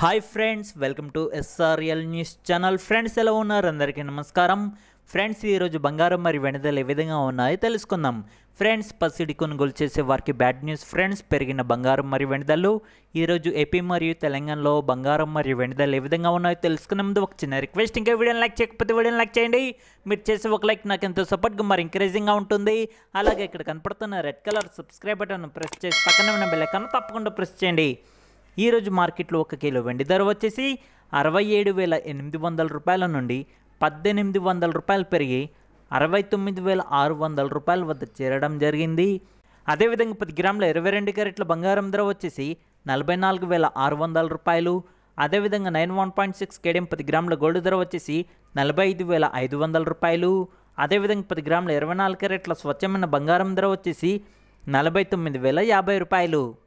hi friends welcome to SRL news channel friends ఎలా ఉన్నారు అందరికీ నమస్కారం ఫ్రెండ్స్ ఈరోజు బంగారం మరి వెనుదలు ఏ విధంగా ఉన్నాయో తెలుసుకుందాం ఫ్రెండ్స్ పసిడి కొనుగోలు చేసే వారికి బ్యాడ్ న్యూస్ ఫ్రెండ్స్ పెరిగిన బంగారం మరియు వెనుదలు ఈరోజు ఏపీ మరియు తెలంగాణలో బంగారం మరియు వెనుదలు ఏ విధంగా ఉన్నాయో తెలుసుకునే ముందు ఒక చిన్న రిక్వెస్ట్ ఇంకా వీడియోని లైక్ చేయకపోతే వీడియోని లైక్ చేయండి మీరు చేసే ఒక లైక్ నాకు ఎంతో సపోర్ట్గా మరి ఎంకరేజింగ్గా ఉంటుంది అలాగే ఇక్కడ కనపడుతున్న red colour subscribe button press చేసి పక్కన ఉన్న బెల్ ఐకాన్ తప్పకుండా ప్రెస్ చేయండి ఈరోజు మార్కెట్లో ఒక కిలో వెండి ధర వచ్చేసి అరవై ఏడు వేల ఎనిమిది వందల రూపాయల నుండి పద్దెనిమిది వందల రూపాయలు పెరిగి అరవై తొమ్మిది వేల ఆరు వందల రూపాయల వద్ద చేరడం జరిగింది అదేవిధంగా పది గ్రాముల ఇరవై రెండు క్యారెట్ల బంగారం ధర వచ్చేసి నలభై నాలుగు వేల ఆరు వందల రూపాయలు అదేవిధంగా nine one point six KDM పది గ్రాముల గోల్డ్ ధర వచ్చేసి నలభై ఐదు వేల ఐదు వందల రూపాయలు అదేవిధంగా పది గ్రాముల ఇరవై నాలుగు క్యారెట్ల స్వచ్ఛమైన బంగారం ధర వచ్చేసి నలభై తొమ్మిది వేల యాభై రూపాయలు